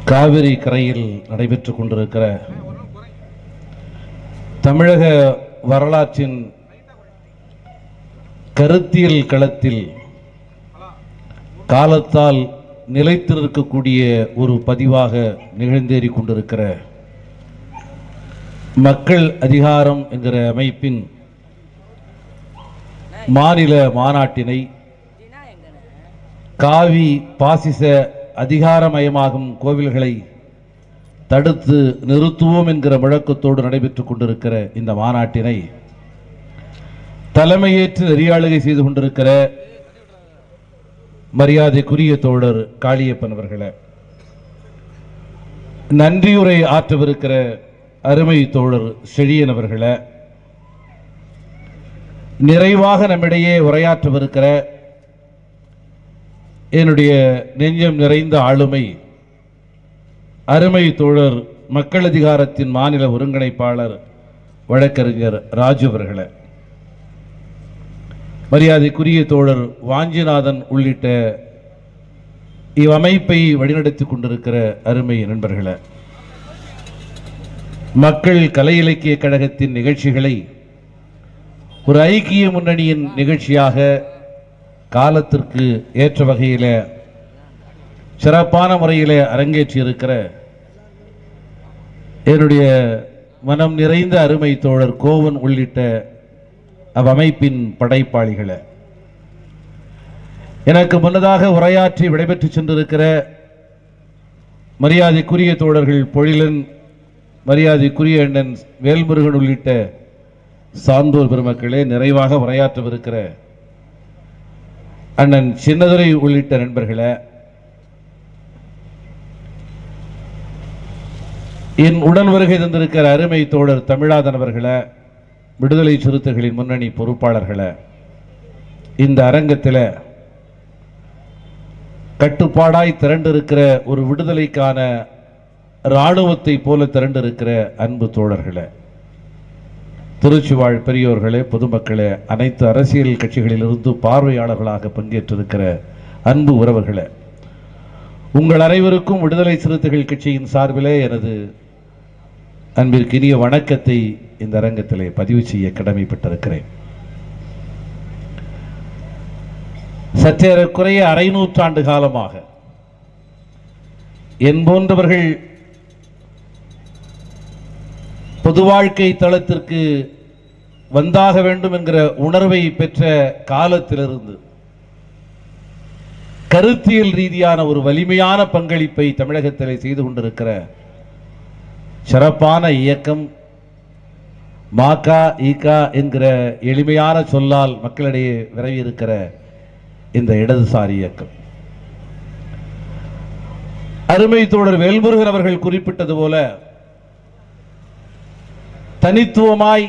காவிரி கரையில் நடைபெற்றுக் கொண்டிருக்கிற தமிழக வரலாற்றின் கருத்தியல் களத்தில் காலத்தால் நிலைத்திருக்கக்கூடிய ஒரு பதிவாக நிகழ்ந்தேறிக் கொண்டிருக்கிற மக்கள் அதிகாரம் என்கிற அமைப்பின் மாநில மாநாட்டினை காவி பாசிச அதிகாரமயமாகும் கோவில்களை தடுத்து நிறுத்துவோம் என்கிற முழக்கத்தோடு நடைபெற்றுக் கொண்டிருக்கிற இந்த மாநாட்டினை தலைமையேற்று நெறியாளுகை செய்து கொண்டிருக்கிற மரியாதைக்குரிய தோழர் காளியப்பன் அவர்களே நன்றியுரை ஆற்றவிருக்கிற அருமை தோழர் செழியன் அவர்களே நிறைவாக நம்மிடையே உரையாற்றவிருக்கிற என்னுடைய நெஞ்சம் நிறைந்த ஆளுமை அருமை தோழர் மக்கள் அதிகாரத்தின் மாநில ஒருங்கிணைப்பாளர் வழக்கறிஞர் ராஜு அவர்களே மரியாதைக்குரிய தோழர் வாஞ்சிநாதன் உள்ளிட்ட இவ்வமைப்பை வழிநடத்திக் கொண்டிருக்கிற அருமை நண்பர்களே மக்கள் கலை இலக்கிய கழகத்தின் நிகழ்ச்சிகளை ஒரு ஐக்கிய முன்னணியின் நிகழ்ச்சியாக காலத்திற்கு ஏற்ற வகையில் சிறப்பான முறையில் அரங்கேற்றியிருக்கிற என்னுடைய மனம் நிறைந்த அருமை தோழர் கோவன் உள்ளிட்ட அவ்வமைப்பின் படைப்பாளிகளை எனக்கு முன்னதாக உரையாற்றி விடைபெற்று சென்றிருக்கிற மரியாதைக்குரிய தோழர்கள் பொழிலன் மரியாதைக்குரிய அண்ணன் வேல்முருகன் உள்ளிட்ட சான்றோர் பெருமக்களே நிறைவாக உரையாற்றவிருக்கிற அண்ணன் சின்னதுரை உள்ளிட்ட நண்பர்களே என் உடல் வருகை தந்திருக்கிற அருமை தோழர் தமிழாதன் அவர்களே விடுதலை சிறுத்தைகளின் முன்னணி பொறுப்பாளர்களே இந்த அரங்கத்தில் கட்டுப்பாடாய் திரண்டிருக்கிற ஒரு விடுதலைக்கான இராணுவத்தை போல திரண்டிருக்கிற அன்பு தோழர்களே திருச்சி வாழ் பெரியோர்களே பொதுமக்களே அனைத்து அரசியல் கட்சிகளிலிருந்து பார்வையாளர்களாக பங்கேற்றிருக்கிற அன்பு உறவுகளே உங்கள் அனைவருக்கும் விடுதலை சிறுத்தைகள் கட்சியின் சார்பிலே எனது அன்பிற்கினிய வணக்கத்தை இந்த அரங்கத்திலே பதிவு செய்ய கடமைப்பட்டிருக்கிறேன் சற்றேறக்குறைய அரை நூற்றாண்டு காலமாக என் போன்றவர்கள் பொது வாழ்க்கை தளத்திற்கு வந்தாக வேண்டும் என்கிற உணர்வை பெற்ற காலத்திலிருந்து கருத்தியல் ரீதியான ஒரு வலிமையான பங்களிப்பை தமிழகத்திலே செய்து கொண்டிருக்கிற சிறப்பான இயக்கம் மாகா ஈகா என்கிற எளிமையான சொல்லால் மக்களிடையே விரவி இருக்கிற இந்த இடதுசாரி இயக்கம் அருமை தோழர் வேல்முருகன் அவர்கள் குறிப்பிட்டது போல தனித்துவமாய்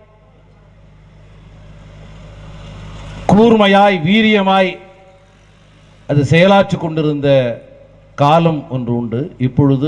கூர்மையாய் வீரியமாய் அது செயலாற்றிக் கொண்டிருந்த காலம் ஒன்று உண்டு இப்பொழுது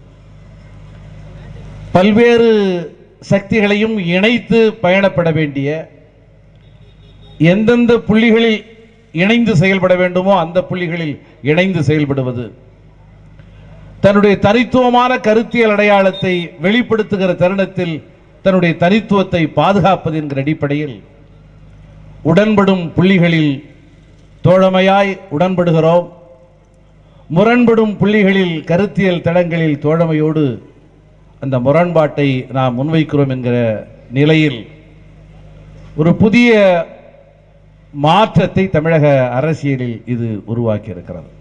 பல்வேறு சக்திகளையும் இணைத்து பயணப்பட வேண்டிய எந்தெந்த புள்ளிகளில் இணைந்து செயல்பட வேண்டுமோ அந்த புள்ளிகளில் இணைந்து செயல்படுவது தன்னுடைய தனித்துவமான கருத்தியல் அடையாளத்தை வெளிப்படுத்துகிற தருணத்தில் தன்னுடைய தனித்துவத்தை பாதுகாப்பது என்கிற அடிப்படையில் உடன்படும் புள்ளிகளில் தோழமையாய் உடன்படுகிறோம் முரண்படும் புள்ளிகளில் கருத்தியல் தளங்களில் தோழமையோடு அந்த முரண்பாட்டை நாம் முன்வைக்கிறோம் என்கிற நிலையில் ஒரு புதிய மாற்றத்தை தமிழக அரசியலில் இது உருவாக்கி இருக்கிறது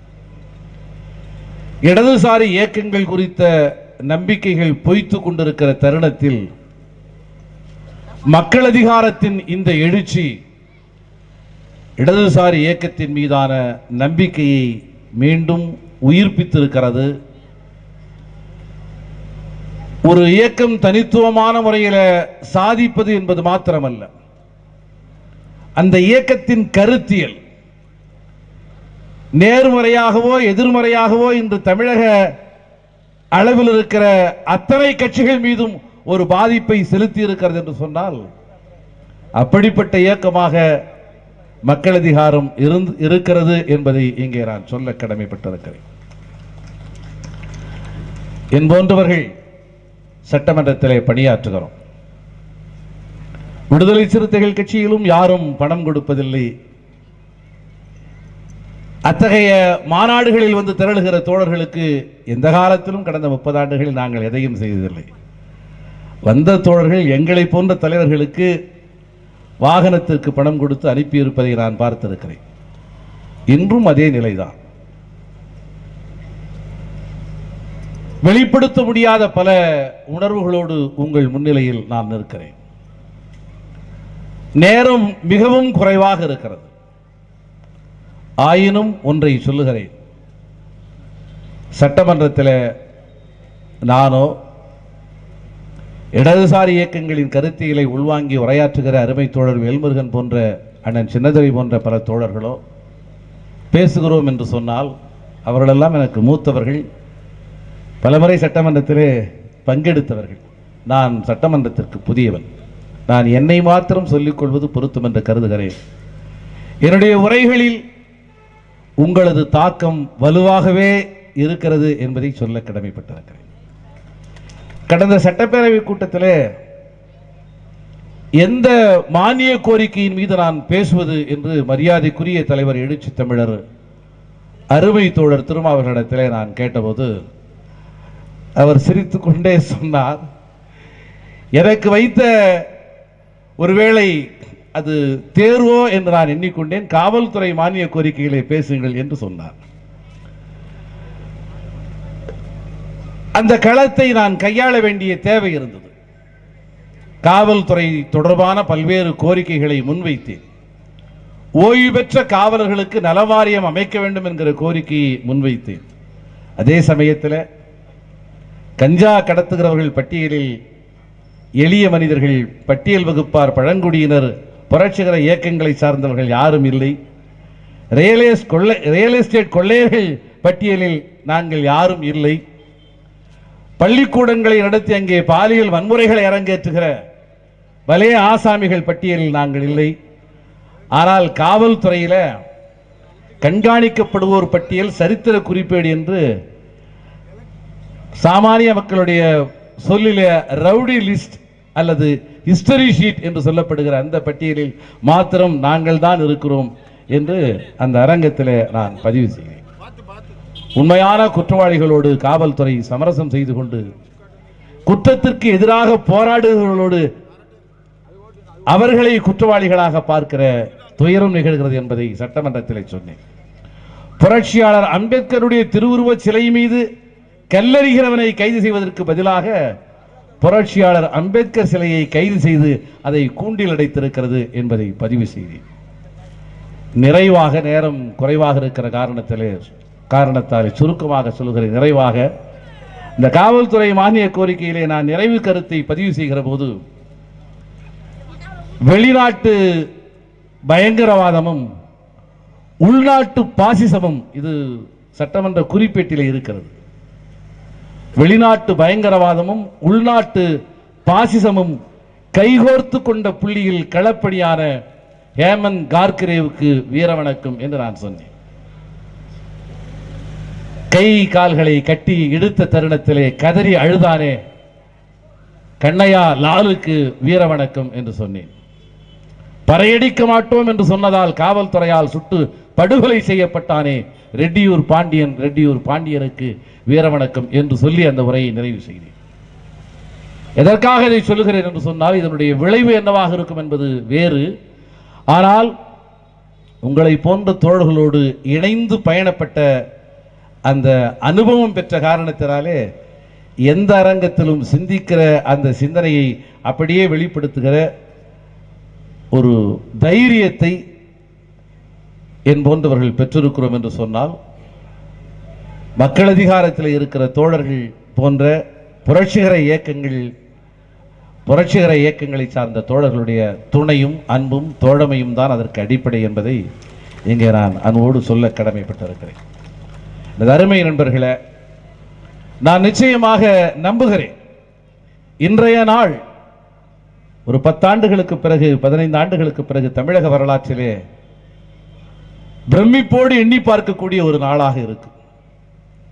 இடதுசாரி இயக்கங்கள் குறித்த நம்பிக்கைகள் பொய்த்து கொண்டிருக்கிற தருணத்தில் மக்கள் அதிகாரத்தின் இந்த எழுச்சி இடதுசாரி இயக்கத்தின் மீதான நம்பிக்கையை மீண்டும் உயிர்ப்பித்திருக்கிறது ஒரு இயக்கம் தனித்துவமான முறையில் சாதிப்பது என்பது மாத்திரமல்ல அந்த இயக்கத்தின் கருத்தியல் நேர்மறையாகவோ எதிர்மறையாகவோ இன்று தமிழக அளவில் இருக்கிற அத்தனை கட்சிகள் மீதும் ஒரு பாதிப்பை செலுத்தி இருக்கிறது என்று சொன்னால் அப்படிப்பட்ட இயக்கமாக மக்கள் அதிகாரம் இருந்து இருக்கிறது என்பதை இங்கே நான் சொல்ல கடமைப்பட்டிருக்கிறேன் என் போன்றவர்கள் சட்டமன்றத்திலே பணியாற்றுகிறோம் விடுதலை சிறுத்தைகள் கட்சியிலும் யாரும் பணம் கொடுப்பதில்லை அத்தகைய மாநாடுகளில் வந்து திரளுகிற தோழர்களுக்கு எந்த காலத்திலும் கடந்த முப்பது ஆண்டுகளில் நாங்கள் எதையும் செய்ததில்லை வந்த தோழர்கள் எங்களை போன்ற தலைவர்களுக்கு வாகனத்திற்கு பணம் கொடுத்து அனுப்பியிருப்பதை நான் பார்த்திருக்கிறேன் இன்றும் அதே நிலைதான் வெளிப்படுத்த முடியாத பல உணர்வுகளோடு உங்கள் முன்னிலையில் நான் நிற்கிறேன் நேரம் மிகவும் குறைவாக இருக்கிறது ஆயினும் ஒன்றை சொல்லுகிறேன் சட்டமன்றத்தில் நானோ இடதுசாரி இயக்கங்களின் கருத்தியலை உள்வாங்கி உரையாற்றுகிற அருமை தோழர் வேல்முருகன் போன்ற அண்ணன் சின்னதுரை போன்ற பல தோழர்களோ பேசுகிறோம் என்று சொன்னால் அவர்களெல்லாம் எனக்கு மூத்தவர்கள் பலமுறை சட்டமன்றத்திலே பங்கெடுத்தவர்கள் நான் சட்டமன்றத்திற்கு புதியவன் நான் என்னை மாத்திரம் சொல்லிக் கொள்வது பொருத்தம் என்று கருதுகிறேன் என்னுடைய உரைகளில் உங்களது தாக்கம் வலுவாகவே இருக்கிறது என்பதை சொல்ல கடமைப்பட்டிருக்கிறேன் கடந்த சட்டப்பேரவை கூட்டத்தில் எந்த மானிய கோரிக்கையின் மீது நான் பேசுவது என்று மரியாதைக்குரிய தலைவர் எழுச்சி தமிழர் அருமை தோழர் திருமாவர்களிடத்திலே நான் கேட்டபோது அவர் சிரித்துக் கொண்டே சொன்னார் எனக்கு வைத்த ஒருவேளை அது தேர்வோ என்று நான் எண்ணிக்கொண்டேன் காவல்துறை மானிய கோரிக்கைகளை பேசுங்கள் என்று சொன்னார் அந்த களத்தை நான் கையாள வேண்டிய தேவை இருந்தது காவல்துறை தொடர்பான பல்வேறு கோரிக்கைகளை முன்வைத்தேன் ஓய்வு பெற்ற காவலர்களுக்கு நலவாரியம் அமைக்க வேண்டும் என்கிற கோரிக்கையை முன்வைத்தேன் அதே சமயத்தில் கஞ்சா கடத்துகிறவர்கள் பட்டியலில் எளிய மனிதர்கள் பட்டியல் வகுப்பார் பழங்குடியினர் புரட்சிகர இயக்கங்களை சார்ந்தவர்கள் யாரும் இல்லை ரியல் எஸ்- கொள்ளை ரியல் எஸ்டேட் கொள்ளையர்கள் பட்டியலில் நாங்கள் யாரும் இல்லை பள்ளிக்கூடங்களை நடத்தி அங்கே பாலியல் வன்முறைகளை அரங்கேற்றுகிற வலைய ஆசாமிகள் பட்டியலில் நாங்கள் இல்லை ஆனால் காவல்துறையில கண்காணிக்கப்படுவோர் பட்டியல் சரித்திர குறிப்பேடு என்று சாமானிய மக்களுடைய சொல்லில ரவுடி லிஸ்ட் அல்லது ஹிஸ்டரி ஷீட் என்று சொல்லப்படுகிற அந்த பட்டியலில் மாத்திரம் நாங்கள் தான் இருக்கிறோம் என்று அந்த அரங்கத்தில் நான் பதிவு செய்கிறேன் உண்மையான குற்றவாளிகளோடு காவல்துறை சமரசம் செய்து கொண்டு குற்றத்திற்கு எதிராக போராடுகிறவர்களோடு அவர்களை குற்றவாளிகளாக பார்க்கிற துயரம் நிகழ்கிறது என்பதை சட்டமன்றத்தில் சொன்னேன் புரட்சியாளர் அம்பேத்கருடைய திருவுருவச் சிலை மீது கல்லறிகிறவனை கைது செய்வதற்கு பதிலாக புரட்சியாளர் அம்பேத்கர் சிலையை கைது செய்து அதை கூண்டில் அடைத்திருக்கிறது என்பதை பதிவு செய்தேன் நிறைவாக நேரம் குறைவாக இருக்கிற காரணத்திலே காரணத்தால் சுருக்கமாக சொல்கிறேன் நிறைவாக இந்த காவல்துறை மானிய கோரிக்கையிலே நான் நிறைவு கருத்தை பதிவு செய்கிற போது வெளிநாட்டு பயங்கரவாதமும் உள்நாட்டு பாசிசமும் இது சட்டமன்ற குறிப்பேட்டிலே இருக்கிறது வெளிநாட்டு பயங்கரவாதமும் உள்நாட்டு பாசிசமும் கைகோர்த்து கொண்ட புள்ளியில் களப்பணியான ஹேமந்த் கார்கரேவுக்கு வீரவணக்கம் என்று நான் சொன்னேன் கை கால்களை கட்டி இழுத்த தருணத்திலே கதறி அழுதானே கண்ணையா லாலுக்கு வீரவணக்கம் என்று சொன்னேன் பறையடிக்க மாட்டோம் என்று சொன்னதால் காவல்துறையால் சுட்டு படுகொலை செய்யப்பட்டானே ரெட்டியூர் பாண்டியன் ரெட்டியூர் பாண்டியனுக்கு வீரவணக்கம் என்று சொல்லி அந்த உரையை நிறைவு செய்தேன் எதற்காக இதை சொல்லுகிறேன் என்று சொன்னால் இதனுடைய விளைவு என்னவாக இருக்கும் என்பது வேறு ஆனால் உங்களை போன்ற தோழர்களோடு இணைந்து பயணப்பட்ட அந்த அனுபவம் பெற்ற காரணத்தினாலே எந்த அரங்கத்திலும் சிந்திக்கிற அந்த சிந்தனையை அப்படியே வெளிப்படுத்துகிற ஒரு தைரியத்தை என் போன்றவர்கள் பெற்றிருக்கிறோம் என்று சொன்னால் மக்கள் அதிகாரத்தில் இருக்கிற தோழர்கள் போன்ற புரட்சிகர இயக்கங்கள் புரட்சிகர இயக்கங்களை சார்ந்த தோழர்களுடைய துணையும் அன்பும் தோழமையும் தான் அதற்கு அடிப்படை என்பதை இங்கே நான் அன்போடு சொல்ல கடமைப்பட்டிருக்கிறேன் எனது அருமை நண்பர்களே நான் நிச்சயமாக நம்புகிறேன் இன்றைய நாள் ஒரு பத்தாண்டுகளுக்கு பிறகு பதினைந்து ஆண்டுகளுக்கு பிறகு தமிழக வரலாற்றிலே பிரமிப்போடு எண்ணி பார்க்கக்கூடிய ஒரு நாளாக இருக்கு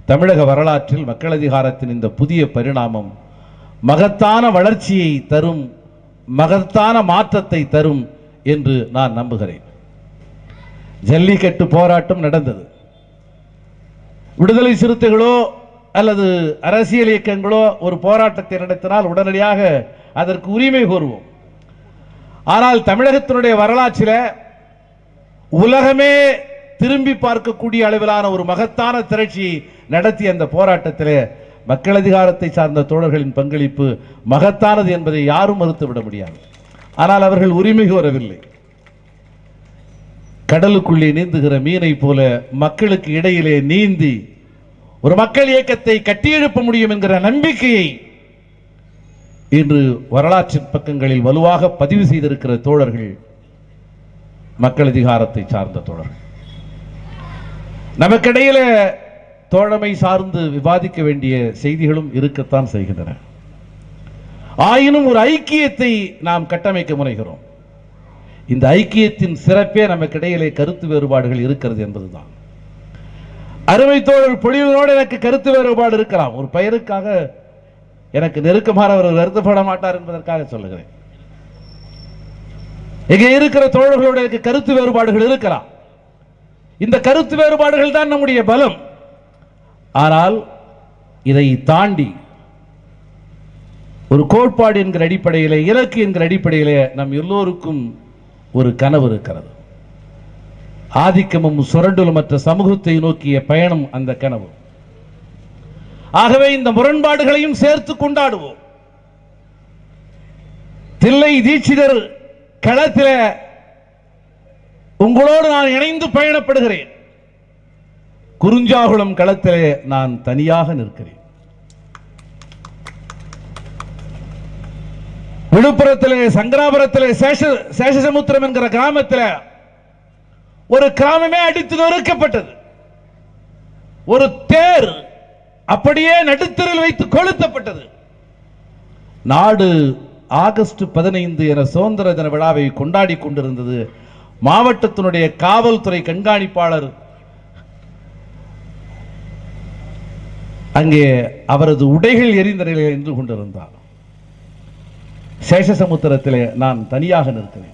தமிழக வரலாற்றில் மக்கள் அதிகாரத்தின் இந்த புதிய பரிணாமம் மகத்தான வளர்ச்சியை தரும் மகத்தான மாற்றத்தை தரும் என்று நான் நம்புகிறேன் ஜல்லிக்கட்டு போராட்டம் நடந்தது விடுதலை சிறுத்தைகளோ அல்லது அரசியல் இயக்கங்களோ ஒரு போராட்டத்தை நடத்தினால் உடனடியாக அதற்கு உரிமை கோருவோம் ஆனால் தமிழகத்தினுடைய வரலாற்றில் உலகமே திரும்பி பார்க்கக்கூடிய அளவிலான ஒரு மகத்தான திரட்சி நடத்திய அந்த போராட்டத்தில் மக்கள் அதிகாரத்தை சார்ந்த தோழர்களின் பங்களிப்பு மகத்தானது என்பதை யாரும் மறுத்துவிட முடியாது ஆனால் அவர்கள் உரிமை கோரவில்லை கடலுக்குள்ளே நீந்துகிற மீனை போல மக்களுக்கு இடையிலே நீந்தி ஒரு மக்கள் இயக்கத்தை கட்டியெழுப்ப முடியும் என்கிற நம்பிக்கையை இன்று வரலாற்றின் பக்கங்களில் வலுவாக பதிவு செய்திருக்கிற தோழர்கள் மக்கள் அதிகாரத்தை சார்ந்த தோழர்கள் நமக்கிடையில தோழமை சார்ந்து விவாதிக்க வேண்டிய செய்திகளும் இருக்கத்தான் செய்கின்றன ஆயினும் ஒரு ஐக்கியத்தை நாம் கட்டமைக்க முனைகிறோம் இந்த ஐக்கியத்தின் சிறப்பே நமக்கிடையிலே கருத்து வேறுபாடுகள் இருக்கிறது என்பதுதான் அருமை தோழர் பொழிவனோடு எனக்கு கருத்து வேறுபாடு இருக்கலாம் ஒரு பெயருக்காக எனக்கு நெருக்கமானவர் வருத்தப்பட மாட்டார் என்பதற்காக சொல்லுகிறேன் இங்கே இருக்கிற தோழர்களோடு எனக்கு கருத்து வேறுபாடுகள் இருக்கலாம் இந்த கருத்து வேறுபாடுகள் தான் நம்முடைய பலம் ஆனால் இதை தாண்டி ஒரு கோட்பாடு என்கிற அடிப்படையிலே இலக்கு என்கிற அடிப்படையிலே நம் எல்லோருக்கும் ஒரு கனவு இருக்கிறது ஆதிக்கமும் சுரண்டலும் மற்ற சமூகத்தை நோக்கிய பயணம் அந்த கனவு ஆகவே இந்த முரண்பாடுகளையும் சேர்த்து கொண்டாடுவோம் தில்லை தீட்சிதர் களத்தில் உங்களோடு நான் இணைந்து பயணப்படுகிறேன் குறிஞ்சாகுளம் களத்திலே நான் தனியாக நிற்கிறேன் விழுப்புரத்திலே சங்கராபுரத்திலே சேஷ சேஷசமுத்திரம் என்கிற கிராமத்தில் ஒரு கிராமமே அடித்து நொறுக்கப்பட்டது ஒரு தேர் அப்படியே நடுத்தரில் வைத்து கொளுத்தப்பட்டது நாடு ஆகஸ்ட் பதினைந்து என சுதந்திர தின விழாவை கொண்டாடி கொண்டிருந்தது மாவட்டத்தினுடைய காவல்துறை கண்காணிப்பாளர் அங்கே அவரது உடைகள் எரிந்த நிலையில் நின்று கொண்டிருந்தார் சேஷசமுத்திரத்திலே நான் தனியாக நிற்கிறேன்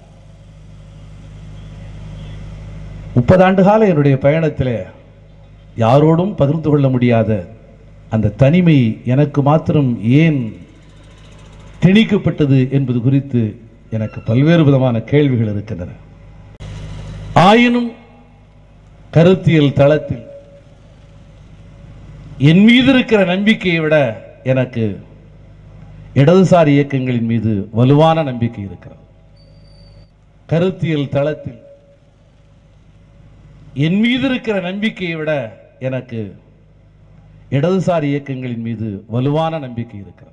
முப்பது ஆண்டு கால என்னுடைய பயணத்திலே யாரோடும் பகிர்ந்து கொள்ள முடியாத அந்த தனிமை எனக்கு மாத்திரம் ஏன் திணிக்கப்பட்டது என்பது குறித்து எனக்கு பல்வேறு விதமான கேள்விகள் இருக்கின்றன ஆயினும் கருத்தியல் தளத்தில் என் மீது இருக்கிற நம்பிக்கையை விட எனக்கு இடதுசாரி இயக்கங்களின் மீது வலுவான நம்பிக்கை இருக்கிறது கருத்தியல் தளத்தில் என் மீது இருக்கிற நம்பிக்கையை விட எனக்கு இடதுசாரி இயக்கங்களின் மீது வலுவான நம்பிக்கை இருக்கிறது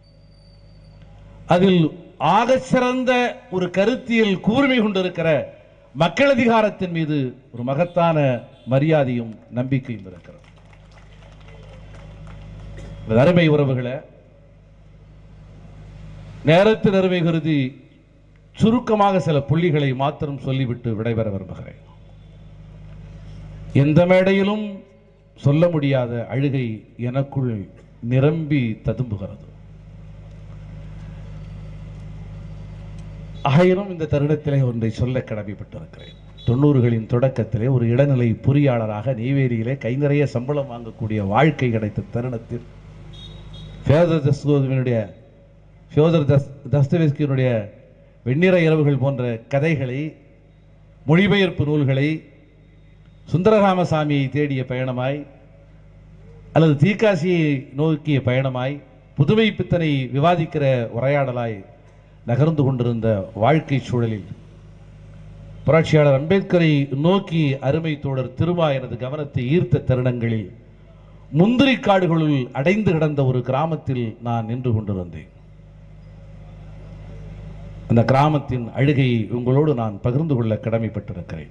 அதில் ஆகச் சிறந்த ஒரு கருத்தியல் கூர்மை கொண்டிருக்கிற மக்கள் அதிகாரத்தின் மீது ஒரு மகத்தான மரியாதையும் நம்பிக்கையும் இருக்கிறது எனது அருமை உறவுகளை நேரத்தின் அருமை கருதி சுருக்கமாக சில புள்ளிகளை மாத்திரம் சொல்லிவிட்டு விடைபெற விரும்புகிறேன் எந்த மேடையிலும் சொல்ல முடியாத அழுகை எனக்குள் நிரம்பி ததும்புகிறது ஆயினும் இந்த தருணத்திலே ஒன்றை சொல்ல கடமைப்பட்டிருக்கிறேன் தொண்ணூறுகளின் தொடக்கத்திலே ஒரு இளநிலை பொறியாளராக நெய்வேலியிலே கை நிறைய சம்பளம் வாங்கக்கூடிய வாழ்க்கை கிடைத்த தருணத்தில் ஃபேதர் தஸ்கோவினுடைய ஃபியோதர் தஸ் தஸ்தவேஸ்கியினுடைய வெண்ணிற இரவுகள் போன்ற கதைகளை மொழிபெயர்ப்பு நூல்களை சுந்தரராமசாமியை தேடிய பயணமாய் அல்லது தீக்காசியை நோக்கிய பயணமாய் புதுமை பித்தனை விவாதிக்கிற உரையாடலாய் நகர்ந்து கொண்டிருந்த வாழ்க்கை சூழலில் புரட்சியாளர் அம்பேத்கரை நோக்கி அருமை தோழர் திருமா எனது கவனத்தை ஈர்த்த தருணங்களில் முந்திரி காடுகளுள் அடைந்து கிடந்த ஒரு கிராமத்தில் நான் நின்று கொண்டிருந்தேன் அந்த கிராமத்தின் அழுகையை உங்களோடு நான் பகிர்ந்து கொள்ள கடமைப்பட்டிருக்கிறேன்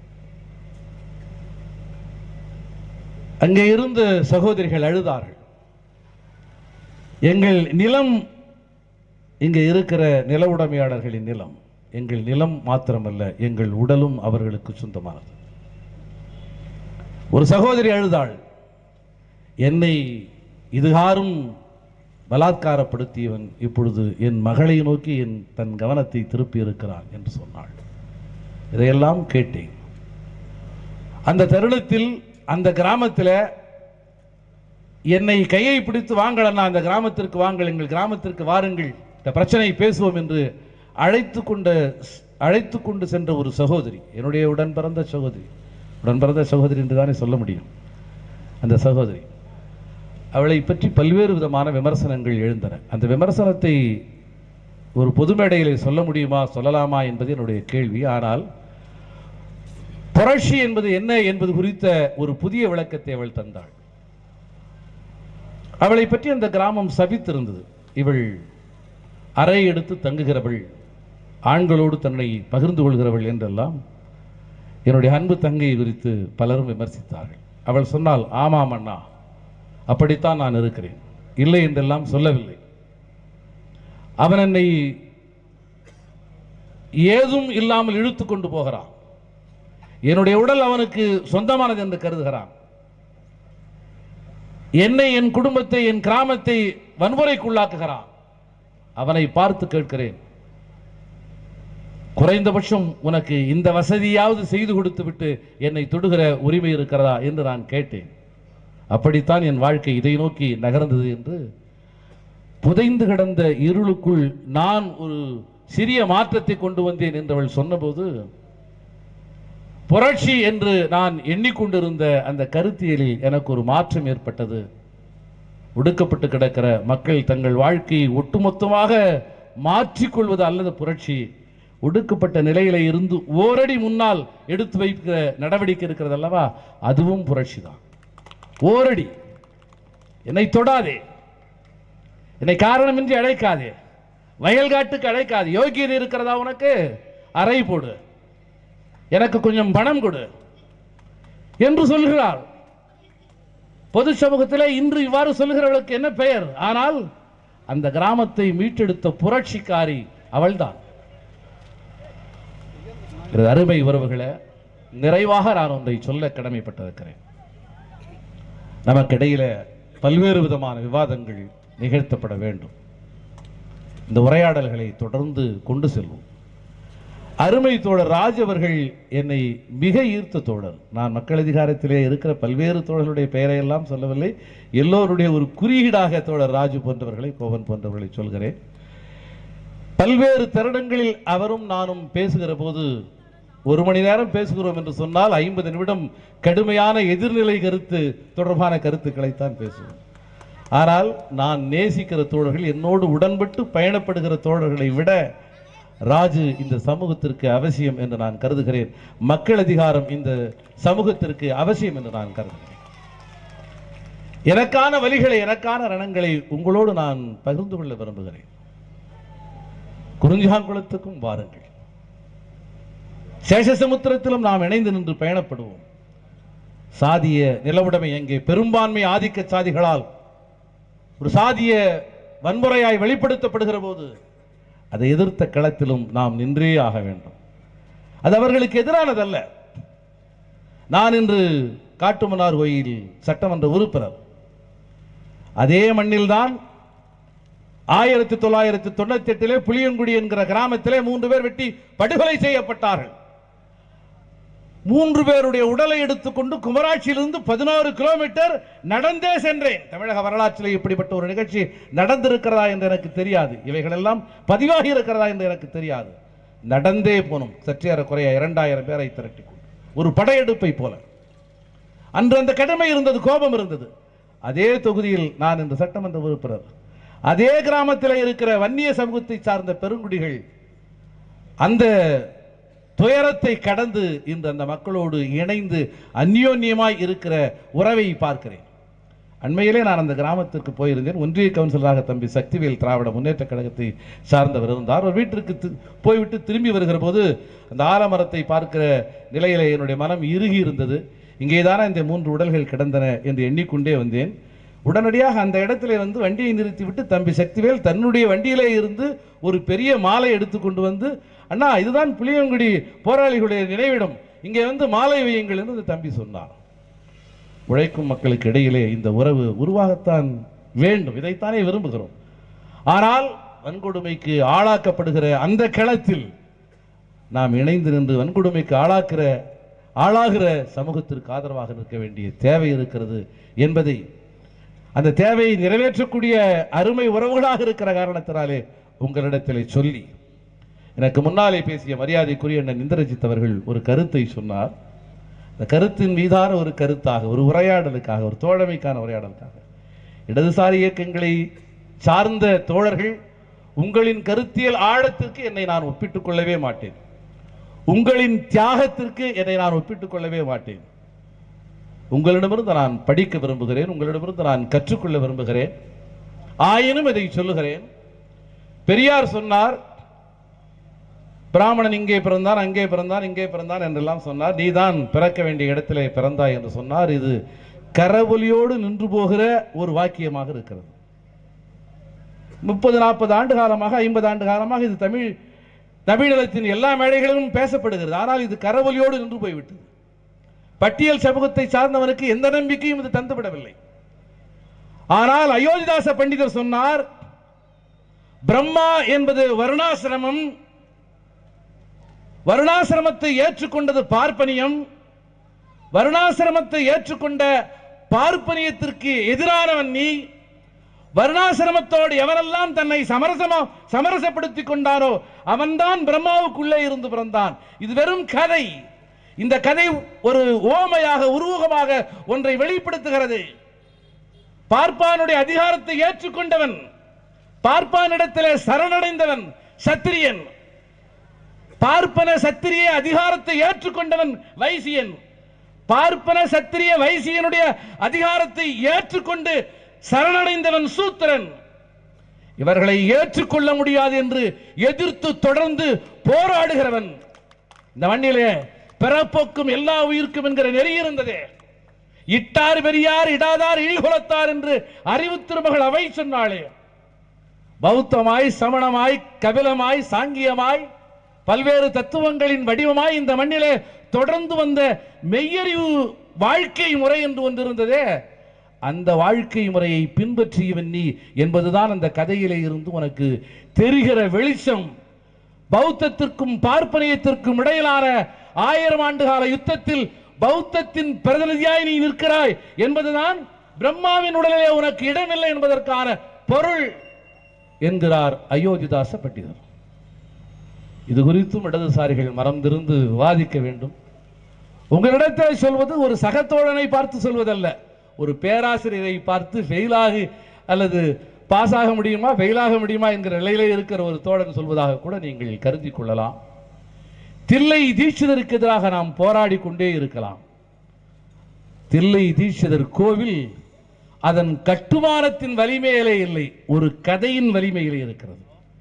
அங்கே இருந்த சகோதரிகள் அழுதார்கள் எங்கள் நிலம் இங்கே இருக்கிற நில உடைமையாளர்களின் நிலம் எங்கள் நிலம் மாத்திரமல்ல எங்கள் உடலும் அவர்களுக்கு சொந்தமானது ஒரு சகோதரி அழுதாள் என்னை இதுகாரும் பலாத்காரப்படுத்தியவன் இப்பொழுது என் மகளை நோக்கி என் தன் கவனத்தை திருப்பி இருக்கிறான் என்று சொன்னாள் இதையெல்லாம் கேட்டேன் அந்த தருணத்தில் அந்த கிராமத்தில் என்னை கையை பிடித்து வாங்களண்ணா அந்த கிராமத்திற்கு வாங்கள் எங்கள் கிராமத்திற்கு வாருங்கள் இந்த பிரச்சனையை பேசுவோம் என்று அழைத்து கொண்ட அழைத்து கொண்டு சென்ற ஒரு சகோதரி என்னுடைய உடன் பிறந்த சகோதரி உடன் பிறந்த சகோதரி என்று தானே சொல்ல முடியும் அந்த சகோதரி அவளை பற்றி பல்வேறு விதமான விமர்சனங்கள் எழுந்தன அந்த விமர்சனத்தை ஒரு பொது மேடையிலே சொல்ல முடியுமா சொல்லலாமா என்பது என்னுடைய கேள்வி ஆனால் புரட்சி என்பது என்ன என்பது குறித்த ஒரு புதிய விளக்கத்தை அவள் தந்தாள் அவளை பற்றி அந்த கிராமம் சபித்திருந்தது இவள் அறை எடுத்து தங்குகிறவள் ஆண்களோடு தன்னை பகிர்ந்து கொள்கிறவள் என்றெல்லாம் என்னுடைய அன்பு தங்கையை குறித்து பலரும் விமர்சித்தார்கள் அவள் சொன்னால் ஆமாம் அண்ணா அப்படித்தான் நான் இருக்கிறேன் இல்லை என்றெல்லாம் சொல்லவில்லை அவன் என்னை ஏதும் இல்லாமல் இழுத்து கொண்டு போகிறான் என்னுடைய உடல் அவனுக்கு சொந்தமானது என்று கருதுகிறான் என்னை என் குடும்பத்தை என் கிராமத்தை வன்முறைக்குள்ளாக்குகிறான் அவனை பார்த்து கேட்கிறேன் குறைந்தபட்சம் உனக்கு இந்த வசதியாவது செய்து கொடுத்து விட்டு என்னை தொடுகிற உரிமை இருக்கிறதா என்று நான் கேட்டேன் அப்படித்தான் என் வாழ்க்கை இதை நோக்கி நகர்ந்தது என்று புதைந்து கிடந்த இருளுக்குள் நான் ஒரு சிறிய மாற்றத்தை கொண்டு வந்தேன் என்று அவள் சொன்னபோது புரட்சி என்று நான் எண்ணிக்கொண்டிருந்த அந்த கருத்தியலில் எனக்கு ஒரு மாற்றம் ஏற்பட்டது ஒடுக்கப்பட்டு கிடக்கிற மக்கள் தங்கள் வாழ்க்கையை ஒட்டுமொத்தமாக மாற்றிக்கொள்வது அல்லது புரட்சி ஒடுக்கப்பட்ட நிலையில இருந்து ஓரடி முன்னால் எடுத்து வைக்கிற நடவடிக்கை இருக்கிறது அல்லவா அதுவும் புரட்சி தான் ஓரடி என்னை தொடாதே என்னை காரணமின்றி அழைக்காதே வயல்காட்டுக்கு அழைக்காதே யோகியதை இருக்கிறதா உனக்கு அறை போடு எனக்கு கொஞ்சம் பணம் கொடு என்று சொல்கிறாள் பொது சமூகத்திலே இன்று இவ்வாறு சொல்கிறவளுக்கு என்ன பெயர் ஆனால் அந்த கிராமத்தை மீட்டெடுத்த புரட்சிக்காரி அவள்தான் எனது அருமை உறவுகளை நிறைவாக நான் ஒன்றை சொல்ல கடமைப்பட்டிருக்கிறேன் நமக்கிடையில பல்வேறு விதமான விவாதங்கள் நிகழ்த்தப்பட வேண்டும் இந்த உரையாடல்களை தொடர்ந்து கொண்டு செல்வோம் அருமை தோழர் ராஜ் அவர்கள் என்னை மிக ஈர்த்த தோழர் நான் மக்கள் அதிகாரத்திலே இருக்கிற பல்வேறு தோழர்களுடைய பெயரை எல்லாம் சொல்லவில்லை எல்லோருடைய ஒரு குறியீடாக தோழர் ராஜு போன்றவர்களை கோவன் போன்றவர்களை சொல்கிறேன் பல்வேறு தருணங்களில் அவரும் நானும் பேசுகிற போது ஒரு மணி நேரம் பேசுகிறோம் என்று சொன்னால் ஐம்பது நிமிடம் கடுமையான எதிர்நிலை கருத்து தொடர்பான கருத்துக்களைத்தான் பேசுவோம் ஆனால் நான் நேசிக்கிற தோழர்கள் என்னோடு உடன்பட்டு பயணப்படுகிற தோழர்களை விட ராஜு இந்த சமூகத்திற்கு அவசியம் என்று நான் கருதுகிறேன் மக்கள் அதிகாரம் இந்த சமூகத்திற்கு அவசியம் என்று நான் கருதுகிறேன் எனக்கான வழிகளை எனக்கான ரணங்களை உங்களோடு நான் பகிர்ந்து கொள்ள விரும்புகிறேன் குறிஞ்சாங்குளத்துக்கும் வாருங்கள் சேஷசமுத்திரத்திலும் நாம் இணைந்து நின்று பயணப்படுவோம் சாதிய நிலவுடைமை எங்கே பெரும்பான்மை ஆதிக்க சாதிகளால் ஒரு சாதிய வன்முறையாய் வெளிப்படுத்தப்படுகிற போது அதை எதிர்த்த களத்திலும் நாம் நின்றே ஆக வேண்டும் அது அவர்களுக்கு எதிரானதல்ல நான் இன்று காட்டுமன்னார் கோயில் சட்டமன்ற உறுப்பினர் அதே மண்ணில்தான் ஆயிரத்தி தொள்ளாயிரத்தி தொண்ணூத்தி எட்டிலே புளியங்குடி என்கிற கிராமத்திலே மூன்று பேர் வெட்டி படுகொலை செய்யப்பட்டார்கள் மூன்று பேருடைய உடலை எடுத்துக்கொண்டு குமராட்சியிலிருந்து பதினோரு கிலோமீட்டர் நடந்தே சென்றேன் தமிழக வரலாற்றில் இப்படிப்பட்ட ஒரு நிகழ்ச்சி நடந்திருக்கிறதா என்று எனக்கு தெரியாது இவைகளெல்லாம் பதிவாகி இருக்கிறதா என்று எனக்கு தெரியாது நடந்தே போனோம் சற்றேற குறைய இரண்டாயிரம் பேரை திரட்டி கொண்டு ஒரு படையெடுப்பை போல அன்று அந்த கடமை இருந்தது கோபம் இருந்தது அதே தொகுதியில் நான் இந்த சட்டமன்ற உறுப்பினர் அதே கிராமத்தில் இருக்கிற வன்னிய சமூகத்தை சார்ந்த பெருங்குடிகள் அந்த துயரத்தை கடந்து இன்று அந்த மக்களோடு இணைந்து அந்யோன்யமாய் இருக்கிற உறவை பார்க்கிறேன் அண்மையிலே நான் அந்த கிராமத்திற்கு போயிருந்தேன் ஒன்றிய கவுன்சிலராக தம்பி சக்திவேல் திராவிட முன்னேற்ற கழகத்தை சார்ந்தவர் இருந்தார் ஒரு வீட்டிற்கு தி- போய்விட்டு திரும்பி வருகிற போது அந்த ஆலமரத்தை பார்க்கிற நிலையிலே என்னுடைய மனம் இறுகி இருந்தது இங்கேதானே இந்த மூன்று உடல்கள் கிடந்தன என்று எண்ணிக்கொண்டே வந்தேன் உடனடியாக அந்த இடத்திலே வந்து வண்டியை நிறுத்திவிட்டு தம்பி சக்திவேல் தன்னுடைய வண்டியிலே இருந்து ஒரு பெரிய மாலை எடுத்துக்கொண்டு வந்து அண்ணா இதுதான் புளியங்குடி போராளிகளுடைய நினைவிடம் இங்கே வந்து மாலை வையுங்கள் என்று அந்த தம்பி சொன்னார் உழைக்கும் மக்களுக்கு இடையிலே இந்த உறவு உருவாகத்தான் வேண்டும் இதைத்தானே விரும்புகிறோம் ஆனால் வன்கொடுமைக்கு ஆளாக்கப்படுகிற அந்த களத்தில் நாம் இணைந்து நின்று வன்கொடுமைக்கு ஆளாக்குற ஆளாகிற சமூகத்திற்கு ஆதரவாக நிற்க வேண்டிய தேவை இருக்கிறது என்பதை அந்த தேவையை நிறைவேற்றக்கூடிய அருமை உறவுகளாக இருக்கிற காரணத்தினாலே உங்களிடத்திலே சொல்லி எனக்கு முன்னாலே பேசிய மரியாதைக்குரிய அண்ணன் இந்திரஜித் அவர்கள் ஒரு கருத்தை சொன்னார் அந்த கருத்தின் மீதான ஒரு கருத்தாக ஒரு உரையாடலுக்காக ஒரு தோழமைக்கான உரையாடலுக்காக இடதுசாரி இயக்கங்களை சார்ந்த தோழர்கள் உங்களின் கருத்தியல் ஆழத்திற்கு என்னை நான் ஒப்பிட்டுக் கொள்ளவே மாட்டேன் உங்களின் தியாகத்திற்கு என்னை நான் ஒப்பிட்டுக் கொள்ளவே மாட்டேன் உங்களிடமிருந்து நான் படிக்க விரும்புகிறேன் உங்களிடமிருந்து நான் கற்றுக்கொள்ள விரும்புகிறேன் ஆயினும் இதை சொல்லுகிறேன் பெரியார் சொன்னார் பிராமணன் இங்கே பிறந்தான் அங்கே பிறந்தான் இங்கே பிறந்தான் என்றெல்லாம் சொன்னார் நீதான் பிறக்க வேண்டிய இடத்திலே பிறந்தாய் என்று சொன்னார் இது கரவொலியோடு நின்று போகிற ஒரு வாக்கியமாக இருக்கிறது முப்பது நாற்பது ஆண்டு காலமாக ஐம்பது ஆண்டு காலமாக இது தமிழ் தமிழகத்தின் எல்லா மேடைகளிலும் பேசப்படுகிறது ஆனால் இது கரவொலியோடு நின்று போய்விட்டது பட்டியல் சமூகத்தை சார்ந்தவனுக்கு எந்த நம்பிக்கையும் இது தந்துவிடவில்லை ஆனால் அயோத்திதாச பண்டிதர் சொன்னார் பிரம்மா என்பது வருணாசிரமம் வருணாசிரமத்தை ஏற்றுக்கொண்டது பார்ப்பனியம் வருணாசிரமத்தை ஏற்றுக்கொண்ட பார்ப்பனியத்திற்கு எதிரானவன் நீ வருணாசிரமத்தோடு எவனெல்லாம் தன்னை சமரசமா சமரசப்படுத்திக் கொண்டானோ அவன்தான் பிரம்மாவுக்குள்ளே இருந்து பிறந்தான் இது வெறும் கதை இந்த கதை ஒரு ஓமையாக உருவகமாக ஒன்றை வெளிப்படுத்துகிறது பார்ப்பானுடைய அதிகாரத்தை ஏற்றுக்கொண்டவன் பார்ப்பானிடத்திலே சரணடைந்தவன் சத்திரியன் பார்ப்பன சத்திரிய அதிகாரத்தை ஏற்றுக்கொண்டவன் வைசியன் பார்ப்பன சத்திரிய வைசியனுடைய அதிகாரத்தை ஏற்றுக்கொண்டு சரணடைந்தவன் சூத்திரன் இவர்களை ஏற்றுக்கொள்ள முடியாது என்று எதிர்த்து தொடர்ந்து போராடுகிறவன் இந்த மண்ணிலே பிறப்போக்கும் எல்லா உயிர்க்கும் என்கிற நெறி இருந்ததே இட்டார் பெரியார் இடாதார் இழிகுலத்தார் என்று அறிவு திருமகள் அவை சொன்னாளே பௌத்தமாய் சமணமாய் கபிலமாய் சாங்கியமாய் பல்வேறு தத்துவங்களின் வடிவமாய் இந்த மண்ணிலே தொடர்ந்து வந்த மெய்யறிவு வாழ்க்கை முறை என்று ஒன்று இருந்ததே அந்த வாழ்க்கை முறையை பின்பற்றியவன் நீ என்பதுதான் அந்த கதையிலே இருந்து உனக்கு தெரிகிற வெளிச்சம் பௌத்தத்திற்கும் பார்ப்பனியத்திற்கும் இடையிலான ஆயிரம் ஆண்டு கால யுத்தத்தில் பௌத்தத்தின் பிரதிநிதியாய் நீ நிற்கிறாய் என்பதுதான் பிரம்மாவின் உடலிலே உனக்கு இடமில்லை என்பதற்கான பொருள் என்கிறார் அயோத்திதாச பண்டிதர் இது குறித்தும் இடதுசாரிகள் மறந்திருந்து விவாதிக்க வேண்டும் உங்களிடத்தில் சொல்வது ஒரு சகத்தோழனை பார்த்து சொல்வதல்ல ஒரு பேராசிரியரை பார்த்து ஃபெயிலாகி அல்லது பாஸ் ஆக முடியுமா ஃபெயிலாக முடியுமா என்கிற நிலையிலே இருக்கிற ஒரு தோழன் சொல்வதாக கூட நீங்கள் கருதி கொள்ளலாம் தில்லை தீட்சிதருக்கு எதிராக நாம் போராடி கொண்டே இருக்கலாம் தில்லை தீட்சிதர் கோவில் அதன் கட்டுமானத்தின் வலிமையிலே இல்லை ஒரு கதையின் வலிமையிலே இருக்கிறது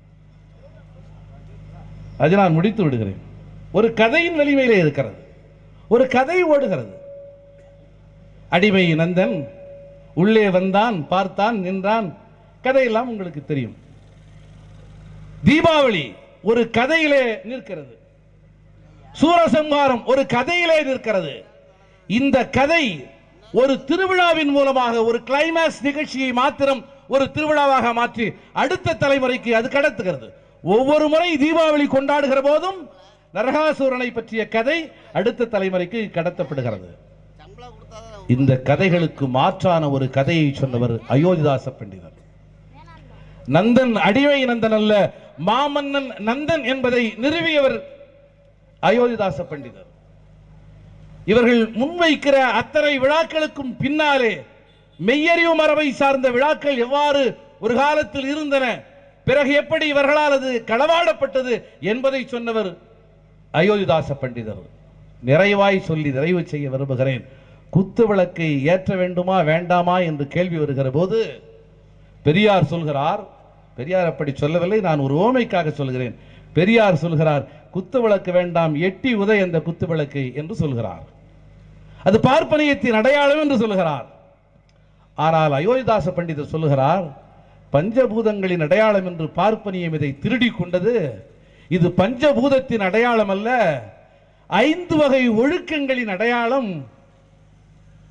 அது நான் முடித்து விடுகிறேன் ஒரு கதையின் வலிமையிலே இருக்கிறது ஒரு கதை ஓடுகிறது அடிமை நந்தன் உள்ளே வந்தான் பார்த்தான் நின்றான் கதையெல்லாம் உங்களுக்கு தெரியும் தீபாவளி ஒரு கதையிலே நிற்கிறது சூரசம்ஹாரம் ஒரு கதையிலே நிற்கிறது இந்த கதை ஒரு திருவிழாவின் மூலமாக ஒரு கிளைமேக்ஸ் நிகழ்ச்சியை மாத்திரம் ஒரு திருவிழாவாக மாற்றி அடுத்த தலைமுறைக்கு அது கடத்துகிறது ஒவ்வொரு முறை தீபாவளி கொண்டாடுகிற போதும் நரகாசூரனை பற்றிய கதை அடுத்த தலைமுறைக்கு கடத்தப்படுகிறது இந்த கதைகளுக்கு மாற்றான ஒரு கதையை சொன்னவர் அயோத்திதாச பண்டிதர் நந்தன் அடிமை நந்தன் அல்ல மாமன்னன் நந்தன் என்பதை நிறுவியவர் அயோத்திதாச பண்டிதர் இவர்கள் முன்வைக்கிற அத்தனை விழாக்களுக்கும் பின்னாலே மெய்யறிவு மரபை சார்ந்த விழாக்கள் எவ்வாறு ஒரு காலத்தில் இருந்தன பிறகு எப்படி இவர்களால் அது களவாடப்பட்டது என்பதை சொன்னவர் அயோத்திதாச பண்டிதர் நிறைவாய் சொல்லி நிறைவு செய்ய விரும்புகிறேன் குத்து விளக்கை ஏற்ற வேண்டுமா வேண்டாமா என்று கேள்வி வருகிற போது பெரியார் சொல்கிறார் பெரியார் அப்படி சொல்லவில்லை நான் ஒரு ஓமைக்காக சொல்கிறேன் பெரியார் சொல்கிறார் குத்து விளக்கு வேண்டாம் எட்டி உதை அந்த குத்து விளக்கை என்று சொல்கிறார் அது பார்ப்பனியத்தின் அடையாளம் என்று சொல்கிறார் ஆனால் அயோத்திதாச பண்டிதர் சொல்லுகிறார் பஞ்சபூதங்களின் அடையாளம் என்று பார்ப்பனியம் இதை திருடி கொண்டது இது பஞ்சபூதத்தின் அடையாளம் அல்ல ஐந்து வகை ஒழுக்கங்களின் அடையாளம்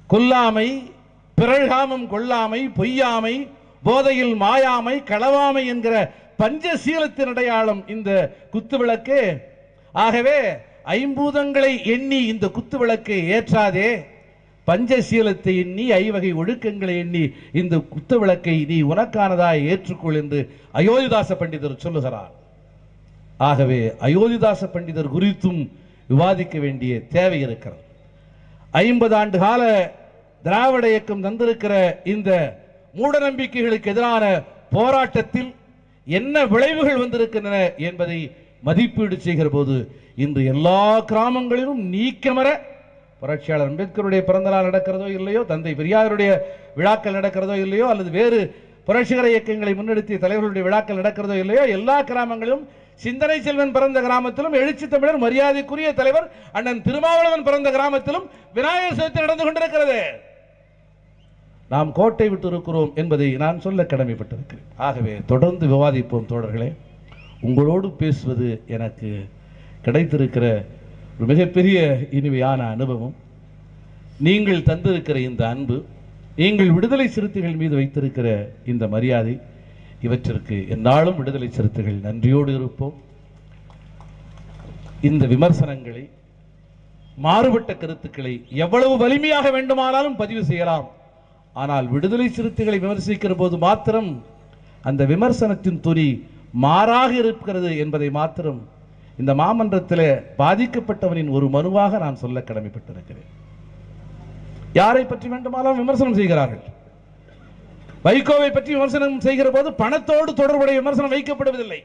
கொல்லாமை பிறழ்காமம் கொள்ளாமை பொய்யாமை போதையில் மாயாமை களவாமை என்கிற பஞ்சசீலத்தின் அடையாளம் இந்த குத்துவிளக்கு ஆகவே ஐம்பூதங்களை எண்ணி இந்த குத்துவிளக்கை ஏற்றாதே பஞ்சசீலத்தை எண்ணி ஐவகை ஒழுக்கங்களை எண்ணி இந்த குத்துவிளக்கை நீ உனக்கானதாய் ஏற்றுக்கொள் என்று அயோத்திதாச பண்டிதர் சொல்லுகிறார் ஆகவே அயோத்திதாச பண்டிதர் குறித்தும் விவாதிக்க வேண்டிய தேவை இருக்கிறது ஐம்பது ஆண்டு கால திராவிட இயக்கம் தந்திருக்கிற இந்த மூட நம்பிக்கைகளுக்கு எதிரான போராட்டத்தில் என்ன விளைவுகள் வந்திருக்கின்றன என்பதை மதிப்பீடு செய்கிற போது இன்று எல்லா கிராமங்களிலும் நீக்கமர புரட்சியாளர் அம்பேத்கருடைய பிறந்த நாள் நடக்கிறதோ இல்லையோ தந்தை பெரியாருடைய விழாக்கள் நடக்கிறதோ இல்லையோ அல்லது வேறு புரட்சிகர இயக்கங்களை முன்னெடுத்திய தலைவர்களுடைய விழாக்கள் நடக்கிறதோ இல்லையோ எல்லா கிராமங்களிலும் சிந்தனை செல்வன் பிறந்த கிராமத்திலும் எழுச்சி தமிழர் மரியாதைக்குரிய தலைவர் அண்ணன் திருமாவளவன் பிறந்த கிராமத்திலும் விநாயகர் சதுர்த்தி நடந்து கொண்டிருக்கிறது நாம் கோட்டை விட்டு இருக்கிறோம் என்பதை நான் சொல்ல கடமைப்பட்டிருக்கிறேன் ஆகவே தொடர்ந்து விவாதிப்போம் தோழர்களே உங்களோடு பேசுவது எனக்கு கிடைத்திருக்கிற ஒரு மிகப்பெரிய இனிமையான அனுபவம் நீங்கள் தந்திருக்கிற இந்த அன்பு நீங்கள் விடுதலை சிறுத்தைகள் மீது வைத்திருக்கிற இந்த மரியாதை இவற்றிற்கு எந்நாளும் விடுதலை சிறுத்தைகள் நன்றியோடு இருப்போம் இந்த விமர்சனங்களை மாறுபட்ட கருத்துக்களை எவ்வளவு வலிமையாக வேண்டுமானாலும் பதிவு செய்யலாம் ஆனால் விடுதலை சிறுத்தைகளை விமர்சிக்கிற போது மாத்திரம் அந்த விமர்சனத்தின் துணி மாறாக இருக்கிறது என்பதை மாத்திரம் இந்த மாமன்றத்தில் பாதிக்கப்பட்டவனின் ஒரு மனுவாக நான் சொல்ல கடமைப்பட்டிருக்கிறேன் யாரை பற்றி வேண்டுமானாலும் விமர்சனம் செய்கிறார்கள் வைகோவை பற்றி விமர்சனம் செய்கிற போது பணத்தோடு தொடர்புடைய விமர்சனம் வைக்கப்படுவதில்லை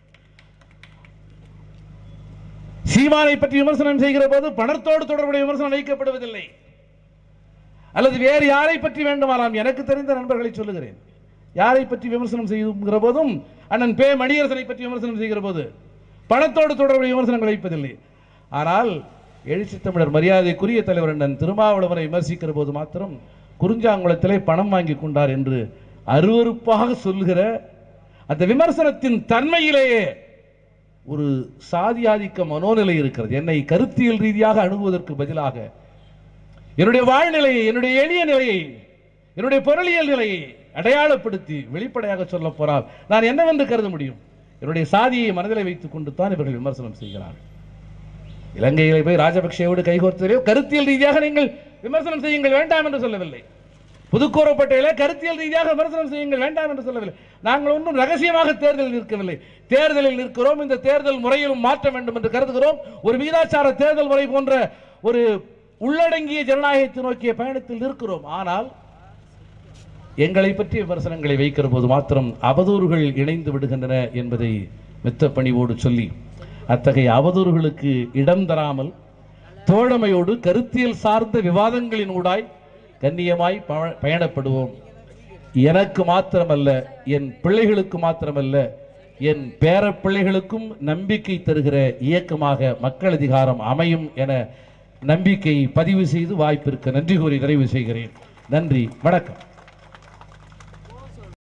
சீமானை பற்றி விமர்சனம் செய்கிற போது பணத்தோடு தொடர்புடைய விமர்சனம் வைக்கப்படுவதில்லை அல்லது வேறு யாரை பற்றி வேண்டுமானாலும் எனக்கு தெரிந்த நண்பர்களை சொல்லுகிறேன் யாரை பற்றி விமர்சனம் செய்கிற போதும் அண்ணன் பே மணியரசனை பற்றி விமர்சனம் செய்கிற போது பணத்தோடு தொடர்புடைய விமர்சனங்கள் வைப்பதில்லை ஆனால் எழுச்சி தமிழர் மரியாதைக்குரிய தலைவர் அண்ணன் திருமாவளவனை விமர்சிக்கிற போது மாத்திரம் குறிஞ்சாங்குளத்திலே பணம் வாங்கி கொண்டார் என்று அருவருப்பாக சொல்லுகிற அந்த விமர்சனத்தின் தன்மையிலேயே ஒரு சாதி ஆதிக்க மனோநிலை இருக்கிறது என்னை கருத்தியல் ரீதியாக அணுகுவதற்கு பதிலாக என்னுடைய வாழ்நிலையை என்னுடைய எளிய நிலையை என்னுடைய பொருளியல் நிலையை அடையாளப்படுத்தி வெளிப்படையாக சொல்ல போனால் நான் என்னவென்று கருத முடியும் என்னுடைய சாதியை மனதில் வைத்துக் கொண்டு தான் இவர்கள் விமர்சனம் செய்கிறார்கள் இலங்கையிலே போய் ராஜபக்சேவோடு கைகோர்த்ததிலே கருத்தியல் ரீதியாக நீங்கள் விமர்சனம் செய்யுங்கள் வேண்டாம் என்று சொல்லவில்லை புதுக்கோரப்பட்டையிலே கருத்தியல் ரீதியாக விமர்சனம் செய்யுங்கள் வேண்டாம் என்று சொல்லவில்லை நாங்கள் ஒன்றும் ரகசியமாக தேர்தலில் நிற்கவில்லை தேர்தலில் நிற்கிறோம் இந்த தேர்தல் முறையிலும் மாற்ற வேண்டும் என்று கருதுகிறோம் ஒரு விகிதாச்சார தேர்தல் முறை போன்ற ஒரு உள்ளடங்கிய ஜனநாயகத்தை நோக்கிய பயணத்தில் இருக்கிறோம் ஆனால் எங்களை பற்றிய விமர்சனங்களை வைக்கிற போது மாத்திரம் அவதூறுகள் இணைந்து விடுகின்றன என்பதை மெத்த பணிவோடு சொல்லி அத்தகைய அவதூறுகளுக்கு இடம் தராமல் தோழமையோடு கருத்தியல் சார்ந்த விவாதங்களின் ஊடாய் கண்ணியமாய் ப- பயணப்படுவோம் எனக்கு மாத்திரமல்ல என் பிள்ளைகளுக்கு மாத்திரமல்ல என் பேர பிள்ளைகளுக்கும் நம்பிக்கை தருகிற இயக்கமாக மக்கள் அதிகாரம் அமையும் என நம்பிக்கையை பதிவு செய்து வாய்ப்பிற்கு நன்றி கூறி நிறைவு செய்கிறேன் நன்றி வணக்கம்